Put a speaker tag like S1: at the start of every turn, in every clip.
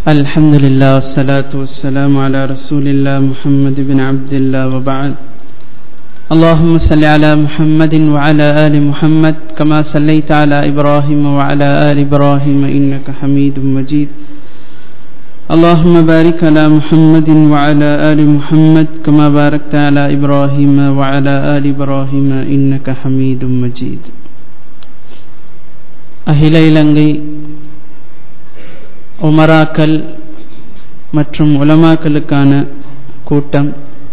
S1: الحمد لله والصلاة والسلام على رسول الله محمد بن عبد الله وبعد اللهم صل على محمد وعلى آل محمد كما صليت على إبراهيم وعلى آل إبراهيم إنك حميد مجيد اللهم بارك على محمد وعلى آل محمد كما باركت على إبراهيم وعلى آل إبراهيم إنك حميد مجيد அகில இலங்கை உமராக்கள் மற்றும் உலமாக்களுக்கான கூட்டம்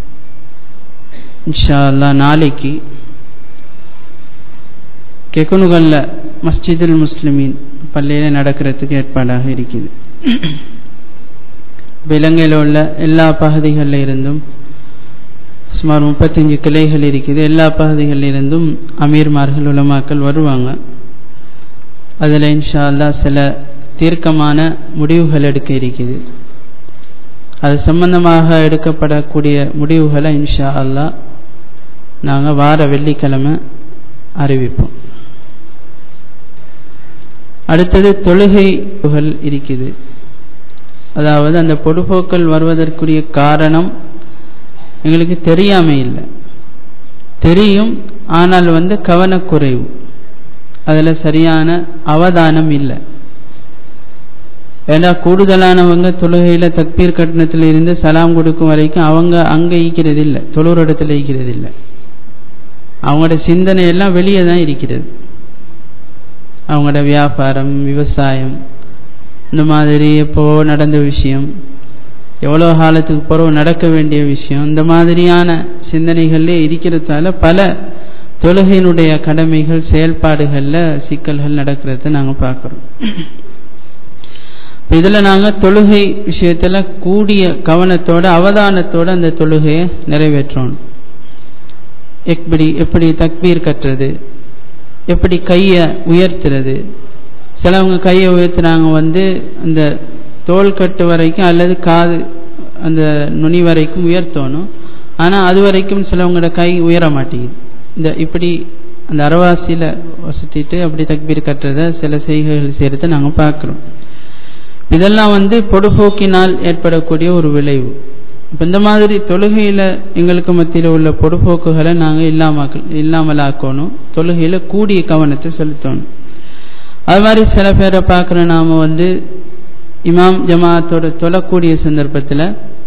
S1: இன்ஷா அல்லா நாளைக்கு கெகுனுகல்ல மஸ்ஜிதுல் முஸ்லிமின் பள்ளியில் நடக்கிறதுக்கு ஏற்பாடாக இருக்குது இலங்கையில் உள்ள எல்லா பகுதிகளில் இருந்தும் சுமார் முப்பத்தஞ்சு கிளைகள் இருக்குது எல்லா பகுதிகளில் இருந்தும் அமீர்மார்கள் உலமாக்கள் வருவாங்க அதில் இன்ஷா அல்லா சில தீர்க்கமான முடிவுகள் எடுக்க இருக்குது அது சம்பந்தமாக எடுக்கப்படக்கூடிய முடிவுகளை இன்ஷா அல்லா நாங்கள் வார வெள்ளிக்கிழமை அறிவிப்போம் அடுத்தது தொழுகைகள் இருக்குது அதாவது அந்த பொடுபோக்கள் வருவதற்குரிய காரணம் எங்களுக்கு தெரியாம இல்லை தெரியும் ஆனால் வந்து கவனக்குறைவு அதில் சரியான அவதானம் இல்லை ஏன்னா கூடுதலானவங்க தொழுகையில் தக்பீர் கட்டணத்தில் இருந்து சலாம் கொடுக்கும் வரைக்கும் அவங்க அங்கே ஈக்கிறது இல்லை தொழுற இடத்துல ஈக்கிறது இல்லை அவங்களோட சிந்தனை எல்லாம் வெளியே தான் இருக்கிறது அவங்களோட வியாபாரம் விவசாயம் இந்த மாதிரி எப்போ நடந்த விஷயம் எவ்வளோ காலத்துக்கு பிறகு நடக்க வேண்டிய விஷயம் இந்த மாதிரியான சிந்தனைகள்லே இருக்கிறதால பல தொழுகையினுடைய கடமைகள் செயல்பாடுகளில் சிக்கல்கள் நடக்கிறத நாங்கள் பார்க்குறோம் இதில் நாங்கள் தொழுகை விஷயத்தில் கூடிய கவனத்தோட அவதானத்தோட அந்த தொழுகையை நிறைவேற்றணும் எப்படி எப்படி தக்பீர் கட்டுறது எப்படி கையை உயர்த்துறது சிலவங்க கையை உயர்த்துறாங்க வந்து அந்த தோல் கட்டு வரைக்கும் அல்லது காது அந்த நுனி வரைக்கும் உயர்த்தணும் ஆனால் அது வரைக்கும் சிலவங்களோட கை உயர மாட்டேங்குது இந்த இப்படி அந்த அரவாசியில் வசத்திட்டு அப்படி தக்பீர் கட்டுறத சில செய்கைகள் செய்கிறத நாங்கள் பார்க்குறோம் இதெல்லாம் வந்து பொடுபோக்கினால் ஏற்படக்கூடிய ஒரு விளைவு இப்போ இந்த மாதிரி தொழுகையில் எங்களுக்கு மத்தியில் உள்ள பொடுபோக்குகளை நாங்கள் இல்லாமல் இல்லாமல் ஆக்கணும் தொழுகையில் கூடிய கவனத்தை செலுத்தணும் அது மாதிரி சில பேரை பார்க்குற நாம் வந்து இமாம் ஜமாத்தோட தொழக்கூடிய சந்தர்ப்பத்தில்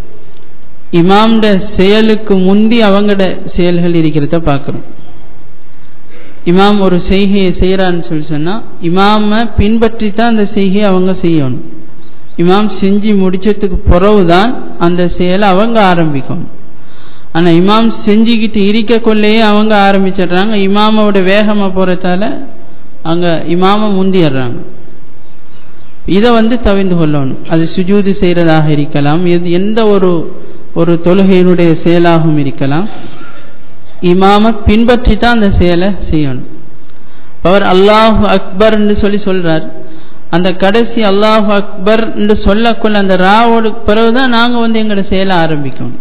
S1: இமாம்ட செயலுக்கு முந்தி அவங்களோட செயல்கள் இருக்கிறத பார்க்குறோம் இமாம் ஒரு செய்கையை செய்கிறான்னு சொல்லி சொன்னால் இமாமை பின்பற்றி தான் அந்த செய்கையை அவங்க செய்யணும் இமாம் செஞ்சு முடிச்சதுக்கு பிறகுதான் அந்த செயலை அவங்க ஆரம்பிக்கணும் ஆனால் இமாம் செஞ்சுக்கிட்டு இருக்க கொள்ளையே அவங்க ஆரம்பிச்சிடுறாங்க இமாமோட வேகமாக போகிறதால அங்கே இமாம முந்திடுறாங்க இதை வந்து தவிர்ந்து கொள்ளணும் அது சுஜூது செய்கிறதாக இருக்கலாம் எது எந்த ஒரு ஒரு தொழுகையினுடைய செயலாகவும் இருக்கலாம் இமாம பின்பற்றி தான் அந்த செயலை செய்யணும் அவர் அல்லாஹ் அக்பர்னு சொல்லி சொல்றார் அந்த கடைசி அல்லாஹ் அக்பர் என்று சொல்லக்குள்ள அந்த ராவோடு பிறகுதான் நாங்கள் வந்து எங்களோட செயலை ஆரம்பிக்கணும்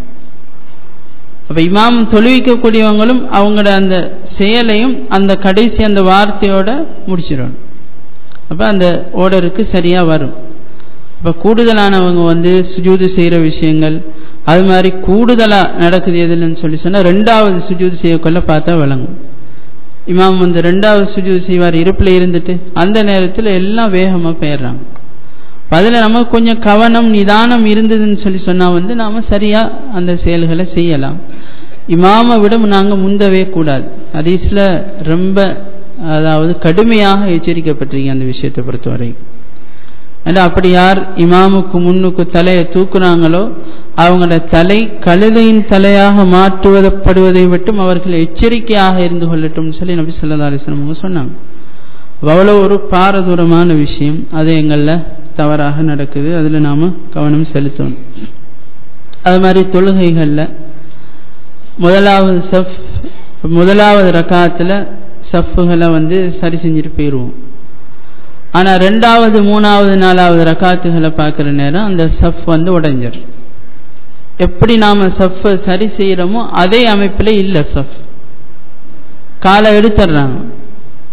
S1: அப்போ இமாம் தொழுவிக்கக்கூடியவங்களும் அவங்களோட அந்த செயலையும் அந்த கடைசி அந்த வார்த்தையோட முடிச்சிடணும் அப்போ அந்த ஓர்டருக்கு சரியாக வரும் இப்போ கூடுதலானவங்க வந்து சுஜூது செய்கிற விஷயங்கள் அது மாதிரி கூடுதலாக நடக்குது எதுலன்னு சொல்லி சொன்னால் ரெண்டாவது சுஜூது செய்யக்கொள்ள பார்த்தா விளங்கும் இமாம் வந்து ரெண்டாவது சுஜூது செய்வார் இருப்பில் இருந்துட்டு அந்த நேரத்தில் எல்லாம் வேகமாக போயிடுறாங்க அதில் நம்ம கொஞ்சம் கவனம் நிதானம் இருந்ததுன்னு சொல்லி சொன்னால் வந்து நாம் சரியாக அந்த செயல்களை செய்யலாம் இமாமை விட நாங்கள் முந்தவே கூடாது ஹதீஸில் ரொம்ப அதாவது கடுமையாக எச்சரிக்கப்பட்டிருக்கீங்க அந்த விஷயத்தை பொறுத்தவரைக்கும் ஏன்னா அப்படி யார் இமாமுக்கு முன்னுக்கு தலையை தூக்குறாங்களோ அவங்களோட தலை கழுதையின் தலையாக மாற்றுவதப்படுவதை விட்டும் அவர்கள் எச்சரிக்கையாக இருந்து கொள்ளட்டும் சொல்லி நபி சொல்லா அலிஸ்லாம் சொன்னாங்க அவ்வளோ ஒரு பாரதூரமான விஷயம் அது எங்களில் தவறாக நடக்குது அதில் நாம் கவனம் செலுத்தணும் அது மாதிரி தொழுகைகளில் முதலாவது சஃப் முதலாவது ரக்காத்தில் சஃப்புகளை வந்து சரி செஞ்சுட்டு போயிடுவோம் ஆனால் ரெண்டாவது மூணாவது நாலாவது ரக்காத்துகளை பார்க்குற நேரம் அந்த சஃப் வந்து உடைஞ்சிடும் எப்படி நாம் சஃப்பை சரி செய்கிறோமோ அதே அமைப்பில் இல்லை சஃப் காலை எடுத்துடுறாங்க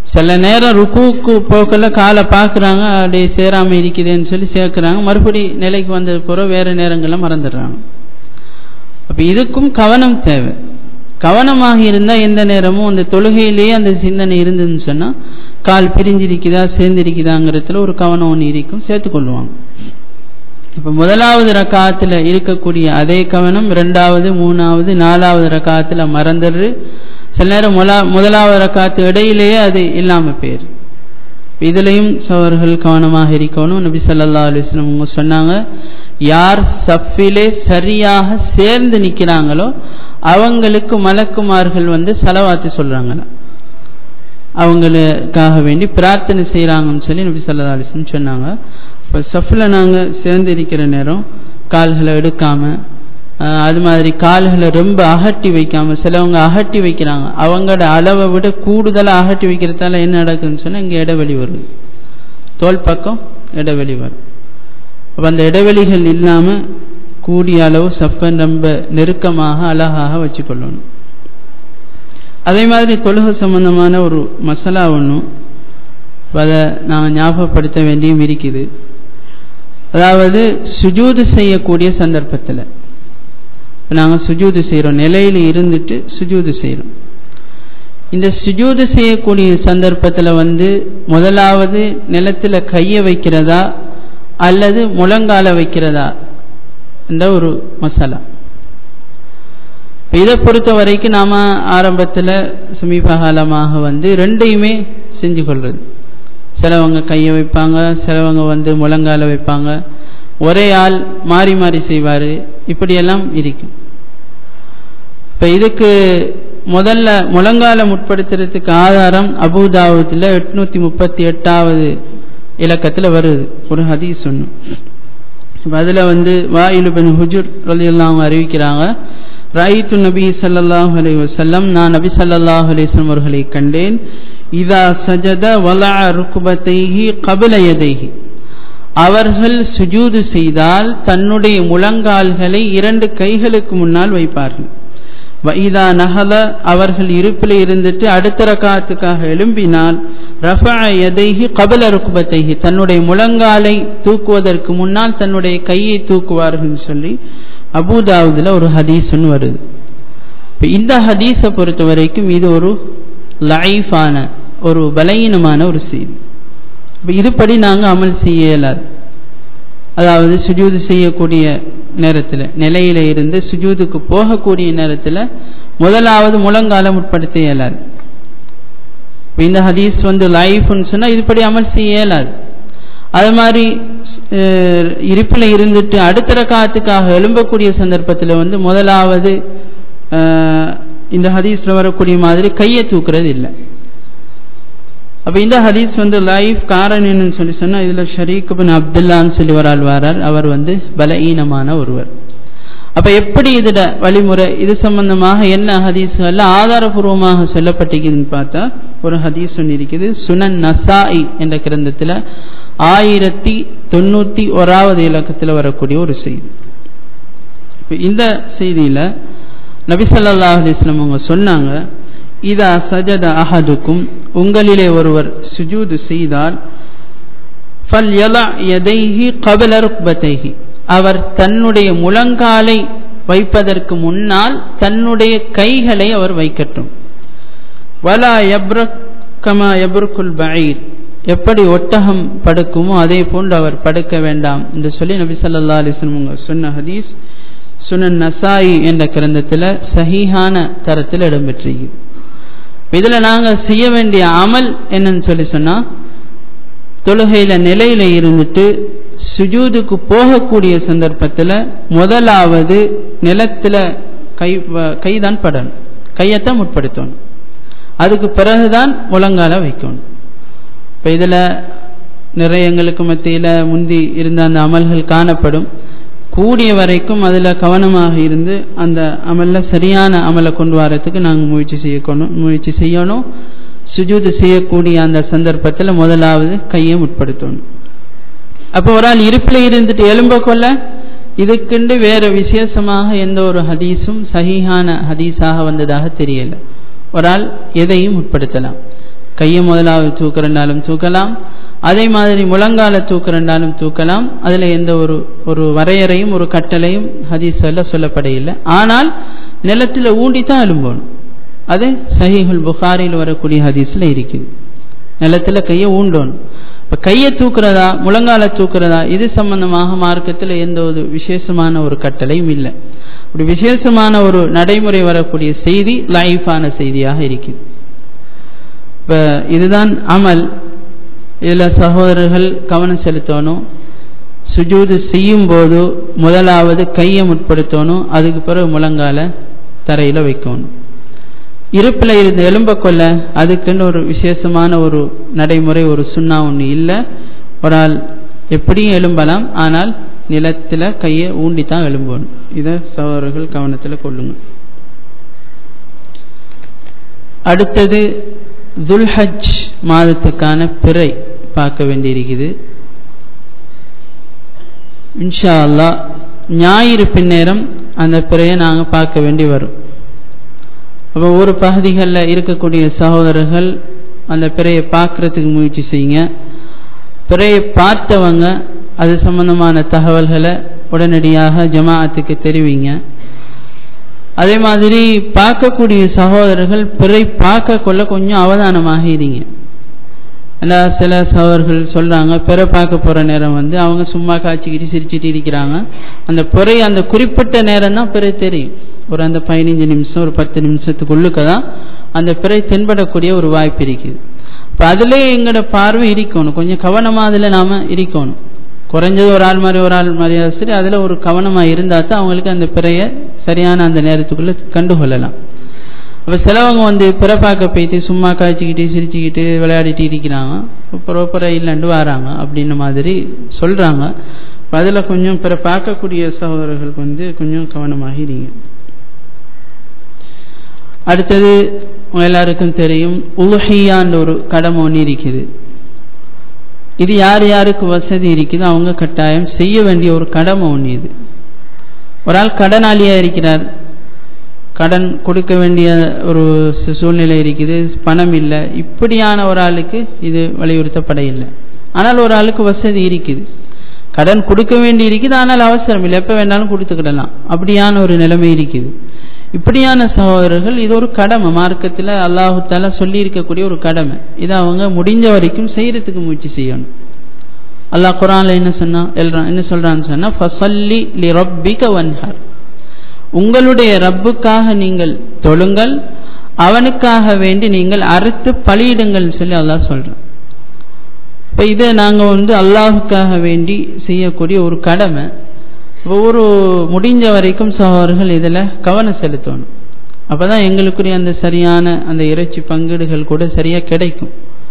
S1: சில நேரம் ருக்குவுக்கு போக்கல காலை பார்க்குறாங்க அப்படியே சேராமல் இருக்குதுன்னு சொல்லி சேர்க்குறாங்க மறுபடி நிலைக்கு வந்த பிறகு வேறு நேரங்களில் மறந்துடுறாங்க அப்போ இதுக்கும் கவனம் தேவை கவனமாக இருந்தால் எந்த நேரமும் அந்த தொழுகையிலேயே அந்த சிந்தனை இருந்ததுன்னு சொன்னால் கால் பிரிஞ்சிருக்குதா சேர்ந்திருக்குதாங்கிறதுல ஒரு கவனம் ஒன்று இருக்கும் சேர்த்துக்கொள்வாங்க இப்போ முதலாவது ரக்காத்தில் இருக்கக்கூடிய அதே கவனம் ரெண்டாவது மூணாவது நாலாவது ரக்காத்தில் மறந்துடுது சில நேரம் முதலா முதலாவது ரக்காத்து இடையிலேயே அது இல்லாமல் போயிரு இதுலேயும் சவர்கள் கவனமாக இருக்கணும் நபி சல்லா அலிஸ்லம் அவங்க சொன்னாங்க யார் சஃபிலே சரியாக சேர்ந்து நிற்கிறாங்களோ அவங்களுக்கு மலக்குமார்கள் வந்து செலவாத்து சொல்கிறாங்களா அவங்களுக்காக வேண்டி பிரார்த்தனை செய்கிறாங்கன்னு சொல்லி நபி சல்லா அலிஸ்லம் சொன்னாங்க இப்போ சஃபில் நாங்கள் சேர்ந்து இருக்கிற நேரம் கால்களை எடுக்காமல் அது மாதிரி கால்களை ரொம்ப அகட்டி வைக்காம சிலவங்க அகட்டி வைக்கிறாங்க அவங்களோட அளவை விட கூடுதலாக அகட்டி வைக்கிறதால என்ன நடக்குதுன்னு சொன்னால் இங்கே இடைவெளி வருது தோல் பக்கம் இடைவெளி வரும் அப்போ அந்த இடைவெளிகள் இல்லாமல் கூடிய அளவு சப்பன் ரொம்ப நெருக்கமாக அழகாக வச்சுக்கொள்ளணும் அதே மாதிரி தொழுகை சம்பந்தமான ஒரு மசாலா ஒன்றும் அதை நாங்கள் ஞாபகப்படுத்த வேண்டியும் இருக்குது அதாவது சுஜூது செய்யக்கூடிய சந்தர்ப்பத்தில் நாங்கள் சுஜூது செய்கிறோம் நிலையில் இருந்துட்டு சுஜூது செய்கிறோம் இந்த சுஜூது செய்யக்கூடிய சந்தர்ப்பத்தில் வந்து முதலாவது நிலத்தில் கையை வைக்கிறதா அல்லது முழங்கால வைக்கிறதா என்ற ஒரு மசாலா இதை பொறுத்த வரைக்கும் நாம் ஆரம்பத்தில் சமீப காலமாக வந்து ரெண்டையுமே செஞ்சு கொள்வது சிலவங்க கையை வைப்பாங்க சிலவங்க வந்து முழங்கால வைப்பாங்க ஒரே ஆள் மாறி மாறி செய்வார் இப்படியெல்லாம் இருக்கும் இப்போ இதுக்கு முதல்ல முழங்கால முற்படுத்துறதுக்கு ஆதாரம் அபுதாபத்தில் எட்நூற்றி முப்பத்தி எட்டாவது இலக்கத்தில் வருது ஒரு ஹதீஸ் ஒன்று இப்போ அதில் வந்து வாயிலு பின் ஹுஜுர் எல்லாம் அவங்க அறிவிக்கிறாங்க ராயித்து நபி சல்லாஹ் அலி வசல்லம் நான் நபி சல்லாஹ் அலிஸ்லம் அவர்களை கண்டேன் இதா சஜத வலா ருக்குபத்தைஹி கபில எதைஹி அவர்கள் சுஜூது செய்தால் தன்னுடைய முழங்கால்களை இரண்டு கைகளுக்கு முன்னால் வைப்பார்கள் வைதா நகல அவர்கள் இருப்பில் இருந்துட்டு அடுத்த ரகாத்துக்காக எழும்பினால் ரஃபா எதைஹி கபல ருக்குபத்தைஹி தன்னுடைய முழங்காலை தூக்குவதற்கு முன்னால் தன்னுடைய கையை தூக்குவார்கள் சொல்லி அபுதாவுதில் ஒரு ஹதீஸ்னு வருது இப்போ இந்த ஹதீஸை பொறுத்த வரைக்கும் இது ஒரு லைஃபான ஒரு பலகீனமான ஒரு செய்தி இப்போ இதுபடி நாங்கள் அமல் செய்ய இயலாது அதாவது சுஜூது செய்யக்கூடிய நேரத்தில் நிலையில இருந்து சுஜூதுக்கு போகக்கூடிய நேரத்தில் முதலாவது முழங்காலம் உட்படுத்த இயலாது இந்த ஹதீஸ் வந்து லைஃப்னு சொன்னால் இதுபடி அமல் செய்ய இயலாது அது மாதிரி இருப்பில் இருந்துட்டு அடுத்த ரக்காத்துக்காக எழும்பக்கூடிய சந்தர்ப்பத்தில் வந்து முதலாவது இந்த ஹதீஸில் வரக்கூடிய மாதிரி கையை தூக்குறது இல்லை அப்போ இந்த ஹதீஸ் வந்து லைஃப் காரணம் என்னன்னு சொல்லி சொன்னால் இதில் ஷரீக் பின் அப்துல்லான்னு சொல்லி ஒரு ஆள் வரார் அவர் வந்து பலஈனமான ஒருவர் அப்போ எப்படி இதில் வழிமுறை இது சம்பந்தமாக என்ன ஹதீஸ்கள் ஆதாரபூர்வமாக சொல்லப்பட்டிருக்குதுன்னு பார்த்தா ஒரு ஹதீஸ் ஒன்று இருக்குது சுனன் நசாஇ என்ற கிரந்தத்தில் ஆயிரத்தி தொண்ணூற்றி ஓராவது இலக்கத்தில் வரக்கூடிய ஒரு செய்தி இந்த செய்தியில் நபிசல்லா அலிஸ்லம் அவங்க சொன்னாங்க இதா சஜத அஹதுக்கும் உங்களிலே ஒருவர் சுஜூது செய்தால் ஃபல் யலா யதைஹி கபல ருக்பதைஹி அவர் தன்னுடைய முழங்காலை வைப்பதற்கு முன்னால் தன்னுடைய கைகளை அவர் வைக்கட்டும் வலா எப்ரக் கமா எப்ருக்குல் பயிர் எப்படி ஒட்டகம் படுக்குமோ அதே போன்று அவர் படுக்க வேண்டாம் என்று சொல்லி நபி சல்லா அலிஸ்லம் சொன்ன ஹதீஸ் சுனன் நசாயி என்ற கிரந்தத்தில் சஹீஹான தரத்தில் இடம்பெற்றிருக்கு இதில் நாங்கள் செய்ய வேண்டிய அமல் என்னன்னு சொல்லி சொன்னால் தொழுகையில் நிலையில் இருந்துட்டு சுஜூதுக்கு போகக்கூடிய சந்தர்ப்பத்தில் முதலாவது நிலத்தில் கை கைதான் படணும் கையத்தான் முற்படுத்தணும் அதுக்கு பிறகுதான் முழங்கால வைக்கணும் இப்போ இதில் நிறைய எங்களுக்கு மத்தியில் முந்தி இருந்த அந்த அமல்கள் காணப்படும் கூடிய வரைக்கும் அதில் கவனமாக இருந்து அந்த அமலில் சரியான அமலை கொண்டு வரத்துக்கு நாங்கள் முயற்சி செய்யணும் முயற்சி செய்யணும் சுஜூது செய்யக்கூடிய அந்த சந்தர்ப்பத்தில் முதலாவது கையை முற்படுத்தணும் அப்போ ஒரு ஆள் இருப்பில் இருந்துட்டு எலும்ப கொள்ள இதுக்குண்டு வேறு விசேஷமாக எந்த ஒரு ஹதீஸும் சஹீஹான ஹதீஸாக வந்ததாக தெரியல ஒரு ஆள் எதையும் உட்படுத்தலாம் கையை முதலாவது தூக்குறனாலும் தூக்கலாம் அதே மாதிரி முழங்கால தூக்குறனாலும் தூக்கலாம் அதில் எந்த ஒரு ஒரு வரையறையும் ஒரு கட்டளையும் ஹதீஸல்ல சொல்லப்படையில்லை ஆனால் நிலத்தில் ஊண்டி தான் எழும்பணும் அது சஹீஹுல் புகாரில் வரக்கூடிய ஹதீஸில் இருக்குது நிலத்தில் கையை ஊண்டணும் இப்போ கையை தூக்குறதா முழங்கால தூக்குறதா இது சம்பந்தமாக மார்க்கத்தில் எந்த ஒரு விசேஷமான ஒரு கட்டளையும் இல்லை அப்படி விசேஷமான ஒரு நடைமுறை வரக்கூடிய செய்தி லைஃபான செய்தியாக இருக்குது இப்போ இதுதான் அமல் இதில் சகோதரர்கள் கவனம் செலுத்தணும் சுஜூது செய்யும் போது முதலாவது கையை முற்படுத்தணும் அதுக்கு பிறகு முழங்கால தரையில் வைக்கணும் இருப்பில் இருந்து எலும்ப கொள்ள அதுக்குன்னு ஒரு விசேஷமான ஒரு நடைமுறை ஒரு சுண்ணா ஒன்று இல்லை ஒரு ஆள் எப்படியும் எலும்பலாம் ஆனால் நிலத்தில் கையை ஊண்டி தான் எலும்பணும் இதை சகோதரர்கள் கவனத்தில் கொள்ளுங்க அடுத்தது துல்ஹஜ் மாதத்துக்கான பிறை பார்க்க வேண்டியிருக்குது இன்ஷா அல்லா ஞாயிறு பின்னேரம் அந்த பிறையை நாங்கள் பார்க்க வேண்டி வரும் அப்போ ஒரு பகுதிகளில் இருக்கக்கூடிய சகோதரர்கள் அந்த பிறையை பார்க்குறதுக்கு முயற்சி செய்யுங்க பிறையை பார்த்தவங்க அது சம்பந்தமான தகவல்களை உடனடியாக ஜமாஅத்துக்கு தெரிவிங்க அதே மாதிரி பார்க்கக்கூடிய சகோதரர்கள் பிறை பார்க்க கொள்ள கொஞ்சம் அவதானமாக இருங்க ஏன்னா சில சகோதரர்கள் சொல்கிறாங்க பிற பார்க்க போகிற நேரம் வந்து அவங்க சும்மா காய்ச்சிக்கிட்டு சிரிச்சிட்டு இருக்கிறாங்க அந்த பிறை அந்த குறிப்பிட்ட நேரம் தான் பிறை தெரியும் ஒரு அந்த பதினஞ்சு நிமிஷம் ஒரு பத்து நிமிஷத்துக்குள்ளுக்க தான் அந்த பிறை தென்படக்கூடிய ஒரு வாய்ப்பு இருக்குது இப்போ அதிலே எங்களோட பார்வை இருக்கணும் கொஞ்சம் கவனமாக அதில் நாம் இருக்கணும் குறைஞ்சது ஒரு ஆள் மாதிரி ஒரு ஆள் மாதிரி சரி அதில் ஒரு கவனமாக இருந்தால் தான் அவங்களுக்கு அந்த பிறையை சரியான அந்த நேரத்துக்குள்ளே கண்டுகொள்ளலாம் அப்போ சிலவங்க வந்து பிறப்பாக்க போயிட்டு சும்மா காய்ச்சிக்கிட்டு சிரிச்சுக்கிட்டு விளையாடிட்டு இருக்கிறாங்க ப்ராப்பராக இல்லைண்டு வராங்க அப்படின்ன மாதிரி சொல்கிறாங்க அதில் கொஞ்சம் பிற பார்க்கக்கூடிய சகோதரர்களுக்கு வந்து கொஞ்சம் கவனமாக இருங்க அடுத்தது எல்லாருக்கும் தெரியும் உலஹியான்ற ஒரு கடமை ஒன்று இருக்குது இது யார் யாருக்கு வசதி இருக்குதோ அவங்க கட்டாயம் செய்ய வேண்டிய ஒரு கடமை ஒன்று இது ஒரு ஆள் கடனாளியாக இருக்கிறார் கடன் கொடுக்க வேண்டிய ஒரு சூழ்நிலை இருக்குது பணம் இல்லை இப்படியான ஒரு ஆளுக்கு இது வலியுறுத்தப்பட இல்லை ஆனால் ஒரு ஆளுக்கு வசதி இருக்குது கடன் கொடுக்க வேண்டி இருக்குது ஆனால் அவசரம் இல்லை எப்போ வேணாலும் கொடுத்துக்கிடலாம் அப்படியான ஒரு நிலைமை இருக்குது இப்படியான சகோதரர்கள் இது ஒரு கடமை மார்க்கத்தில் அல்லாஹுத்தால சொல்லி இருக்கக்கூடிய ஒரு கடமை இதை அவங்க முடிஞ்ச வரைக்கும் செய்யறதுக்கு முயற்சி செய்யணும் அல்லாஹ் குரான்ல என்ன சொன்னா என்ன சொல்றான்னு சொன்னா ஃபசல்லி லி ரப்பிக வன்ஹர் உங்களுடைய ரப்புக்காக நீங்கள் தொழுங்கள் அவனுக்காக வேண்டி நீங்கள் அறுத்து பலியிடுங்கள் சொல்லி அல்லாஹ் சொல்றான் இப்போ இதை நாங்கள் வந்து அல்லாஹுக்காக வேண்டி செய்யக்கூடிய ஒரு கடமை ஒவ்வொரு முடிஞ்ச வரைக்கும் சகோதரர்கள் இதில் கவனம் செலுத்தணும் அப்போ தான் எங்களுக்குரிய அந்த சரியான அந்த இறைச்சி பங்கீடுகள் கூட சரியாக கிடைக்கும்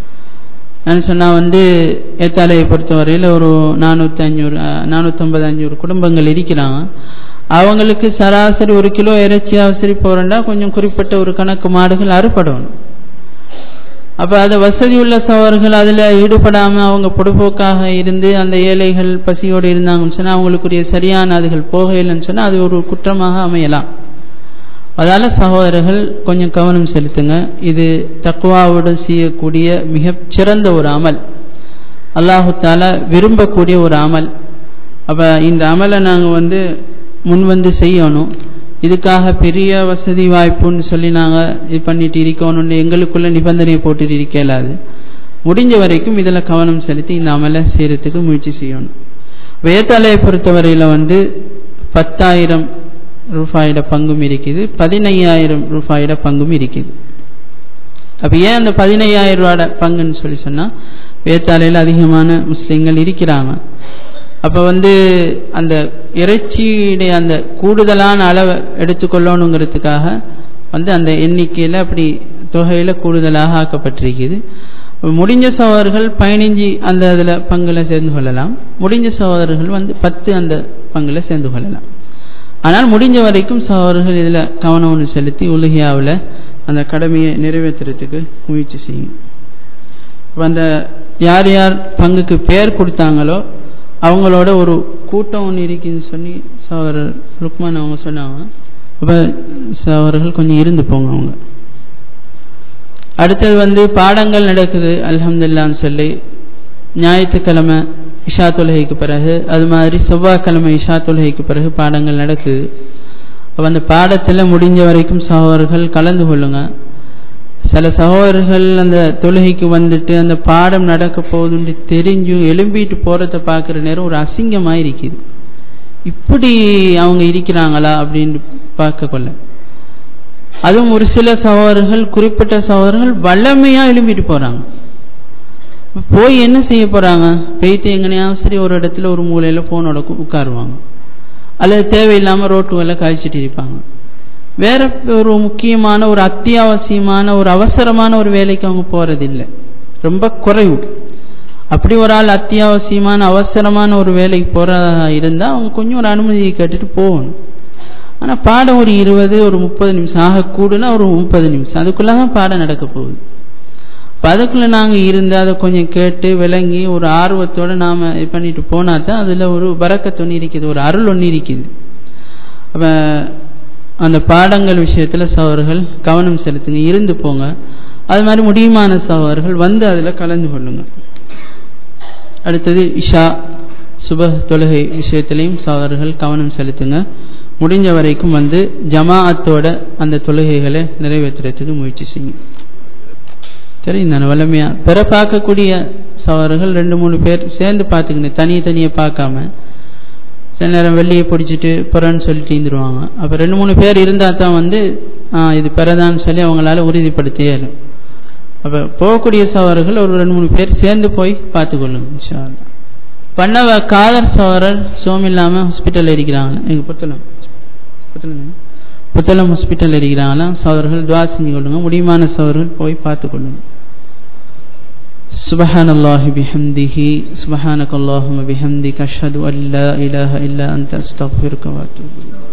S1: நான் சொன்னால் வந்து ஏத்தாலையை பொறுத்தவரையில் ஒரு நானூற்றி அஞ்சூறு நானூற்றம்பது அஞ்சூறு குடும்பங்கள் இருக்கிறாங்க அவங்களுக்கு சராசரி ஒரு கிலோ இறைச்சி அவசரி போகிறண்டா கொஞ்சம் குறிப்பிட்ட ஒரு கணக்கு மாடுகள் அறுபடணும் அப்போ அதை வசதி உள்ள சவர்கள் அதில் ஈடுபடாமல் அவங்க பொடுபோக்காக இருந்து அந்த ஏழைகள் பசியோடு இருந்தாங்கன்னு சொன்னால் அவங்களுக்குரிய சரியான அதுகள் போகையில்லைன்னு சொன்னால் அது ஒரு குற்றமாக அமையலாம் அதால் சகோதரர்கள் கொஞ்சம் கவனம் செலுத்துங்க இது தக்குவாவுடன் செய்யக்கூடிய மிக சிறந்த ஒரு அமல் அல்லாஹு தாலா விரும்பக்கூடிய ஒரு அமல் அப்போ இந்த அமலை நாங்கள் வந்து முன் வந்து செய்யணும் இதுக்காக பெரிய வசதி வாய்ப்புன்னு சொல்லி நாங்கள் இது பண்ணிட்டு இருக்கணும்னு எங்களுக்குள்ள நிபந்தனையை போட்டு இருக்க இயலாது முடிஞ்ச வரைக்கும் இதில் கவனம் செலுத்தி இந்த அமலை செய்கிறதுக்கு முயற்சி செய்யணும் வேத்தாலையை பொறுத்தவரையில் வந்து பத்தாயிரம் ரூபாயோட பங்கும் இருக்குது பதினையாயிரம் ரூபாயோட பங்கும் இருக்குது அப்போ ஏன் அந்த பதினையாயிரம் ரூபாயோட பங்குன்னு சொல்லி சொன்னால் வேத்தாலையில் அதிகமான முஸ்லீம்கள் இருக்கிறாங்க அப்போ வந்து அந்த இறைச்சியுடைய அந்த கூடுதலான அளவை எடுத்துக்கொள்ளணுங்கிறதுக்காக வந்து அந்த எண்ணிக்கையில் அப்படி தொகையில் கூடுதலாக ஆக்கப்பட்டிருக்குது முடிஞ்ச சகோதரர்கள் பதினஞ்சு அந்த அதில் பங்கில் சேர்ந்து கொள்ளலாம் முடிஞ்ச சகோதரர்கள் வந்து பத்து அந்த பங்கில் சேர்ந்து கொள்ளலாம் ஆனால் முடிஞ்ச வரைக்கும் சகோதரர்கள் இதில் கவனம் ஒன்று செலுத்தி உலகியாவில் அந்த கடமையை நிறைவேற்றுறதுக்கு முயற்சி செய்யும் அந்த யார் யார் பங்குக்கு பேர் கொடுத்தாங்களோ அவங்களோட ஒரு கூட்டம் ஒன்று இருக்குன்னு சொல்லி சகோதரர் ருக்மான் அவங்க சொன்னாங்க அப்போ சகோதரர்கள் கொஞ்சம் இருந்து போங்க அவங்க அடுத்தது வந்து பாடங்கள் நடக்குது அல்ஹம்துலில்லான்னு சொல்லி ஞாயிற்றுக்கிழமை இஷா தொழுகைக்கு பிறகு அது மாதிரி செவ்வாய்க்கிழமை இஷா தொழுகைக்கு பிறகு பாடங்கள் நடக்குது அப்போ அந்த பாடத்தில் முடிஞ்ச வரைக்கும் சகோதரர்கள் கலந்து கொள்ளுங்க சில சகோதரர்கள் அந்த தொழுகைக்கு வந்துட்டு அந்த பாடம் நடக்க போகுதுன்னு தெரிஞ்சும் எழும்பிட்டு போகிறத பார்க்குற நேரம் ஒரு அசிங்கமாக இருக்குது இப்படி அவங்க இருக்கிறாங்களா அப்படின்னு பார்க்க கொள்ள அதுவும் ஒரு சில சகோதரர்கள் குறிப்பிட்ட சகோதரர்கள் வல்லமையாக எழும்பிட்டு போகிறாங்க போய் என்ன செய்ய போகிறாங்க போயிட்டு எங்கனையாவது சரி ஒரு இடத்துல ஒரு மூலையில் ஃபோனோட உட்காருவாங்க அல்லது தேவையில்லாமல் ரோட்டுகளில் கழிச்சிட்டு இருப்பாங்க வேற ஒரு முக்கியமான ஒரு அத்தியாவசியமான ஒரு அவசரமான ஒரு வேலைக்கு அவங்க போகிறதில்லை ரொம்ப குறைவு அப்படி ஒரு ஆள் அத்தியாவசியமான அவசரமான ஒரு வேலைக்கு போகிறதா இருந்தால் அவங்க கொஞ்சம் ஒரு அனுமதியை கேட்டுட்டு போகணும் ஆனால் பாடம் ஒரு இருபது ஒரு முப்பது நிமிஷம் ஆகக்கூடுனா ஒரு முப்பது நிமிஷம் அதுக்குள்ளே தான் பாடம் நடக்க போகுது இப்போ அதுக்குள்ளே நாங்கள் இருந்து அதை கொஞ்சம் கேட்டு விளங்கி ஒரு ஆர்வத்தோடு நாம் இது பண்ணிட்டு போனால் தான் அதில் ஒரு பறக்கத்து ஒன்று இருக்குது ஒரு அருள் ஒன்று இருக்குது அப்போ அந்த பாடங்கள் விஷயத்தில் சவர்கள் கவனம் செலுத்துங்க இருந்து போங்க அது மாதிரி முடியுமான சவர்கள் வந்து அதில் கலந்து கொள்ளுங்க அடுத்தது இஷா சுப தொழுகை விஷயத்திலையும் சவர்கள் கவனம் செலுத்துங்க முடிஞ்ச வரைக்கும் வந்து ஜமாஅத்தோட அந்த தொழுகைகளை நிறைவேற்றுறதுக்கு முயற்சி செய்யும் தெரியும் தானே வல்லமையா பிற பார்க்கக்கூடிய சவர்கள் ரெண்டு மூணு பேர் சேர்ந்து பார்த்துக்கணும் தனியே தனியே பார்க்காம சில நேரம் வெள்ளியை பிடிச்சிட்டு பிறன்னு சொல்லிட்டு இருந்துருவாங்க அப்போ ரெண்டு மூணு பேர் இருந்தால் தான் வந்து இது பிறதான்னு சொல்லி அவங்களால உறுதிப்படுத்த இயலும் அப்போ போகக்கூடிய சவர்கள் ஒரு ரெண்டு மூணு பேர் சேர்ந்து போய் பார்த்துக்கொள்ளுங்க இன்ஷா பண்ணவ காதர் சவரர் சோம் இல்லாமல் ஹாஸ்பிட்டலில் இருக்கிறாங்க எங்கள் புத்தளம் புத்தளம் புத்தளம் ஹாஸ்பிட்டலில் இருக்கிறாங்களா சவர்கள் துவா செஞ்சு கொள்ளுங்க முடியுமான சவர்கள் போய் பார்த்து கொள்ளுங்க سبحان الله بحمده سبحانك اللهم بحمدك أشهد أن لا إله إلا أنت أستغفرك وأتوب إليك